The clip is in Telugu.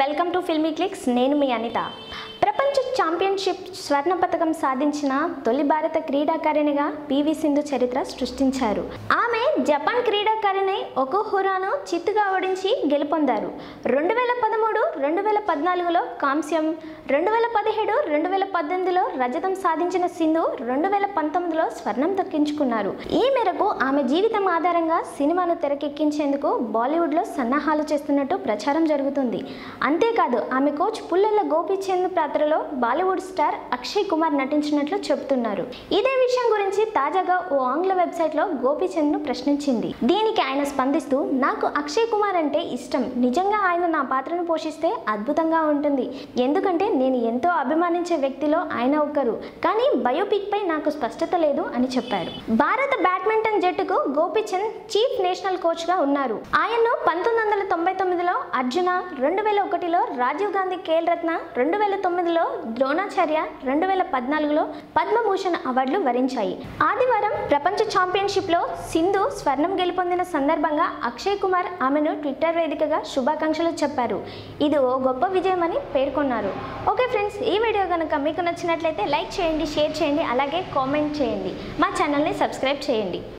వెల్కమ్ టు ఫిల్మీ క్లిక్స్ నేను మీ అనిత ప్రపంచ ఛాంపియన్షిప్ స్వర్ణ పథకం సాధించిన తొలి భారత క్రీడాకారిణిగా పివి సింధు చరిత్ర సృష్టించారు ఆమె జపాన్ క్రీడాకారిణి ఒకోహురాను చిత్తుగా ఓడించి గెలుపొందారు రెండు వేల పదమూడు రెండు వేల పద్నాలుగులో కాంస్యం రెండు వేల పదిహేడు రెండు వేల పద్దెనిమిదిలో రజతం సాధించిన సింధు రెండు వేల పంతొమ్మిదిలో స్వర్ణం దక్కించుకున్నారు ఈ మేరకు ఆమె జీవితం ఆధారంగా సినిమాను తెరకెక్కించేందుకు బాలీవుడ్లో సన్నాహాలు చేస్తున్నట్టు ప్రచారం జరుగుతుంది అంతేకాదు ఆమె కోచ్ పుల్లెల గోపీచంద్ పాత్రలో బాలీవుడ్ స్టార్ అక్షయ్ కుమార్ నటించినట్లు చెబుతున్నారు ఇదే విషయం గురించి తాజాగా ఓ ఆంగ్ల వెబ్సైట్లో గోపీచంద్ ను ప్రశ్నించింది దీనికి ఆయన స్పందిస్తూ నాకు అక్షయ్ కుమార్ అంటే ఇష్టం నిజంగా ఆయన నా పాత్రను పోషిస్తే అద్భుతంగా ఉంటుంది ఎందుకంటే నేను ఎంతో అభిమానించే వ్యక్తిలో ఆయన ఒకరు కానీ బయోపిక్ పై నాకు స్పష్టత లేదు అని చెప్పారు భారత బ్యాడ్మింటన్ జట్టుకు గోపీచంద్ చీఫ్ నేషనల్ కోచ్ గా ఉన్నారు ఆయన్ను పంతొమ్మిది వందల తొంభై తొమ్మిదిలో అర్జున రెండు వేల ఒకటిలో రాజీవ్ గాంధీ ఖేల్ రత్న రెండు వేల తొమ్మిదిలో ద్రోణాచార్య రెండు వేల పద్నాలుగులో పద్మభూషణ్ అవార్డులు వరించాయి ఆదివారం ప్రపంచ ఛాంపియన్షిప్ లో సింధు స్వర్ణం గెలుపొందిన సందర్భంగా అక్షయ్ కుమార్ ఆమెను ట్విట్టర్ వేదికగా శుభాకాంక్షలు చెప్పారు ఇది ఓ గొప్ప విజయం అని పేర్కొన్నారు ఓకే ఫ్రెండ్స్ ఈ వీడియో కనుక మీకు నచ్చినట్లయితే లైక్ చేయండి షేర్ చేయండి అలాగే కామెంట్ చేయండి మా ఛానల్ని సబ్స్క్రైబ్ చేయండి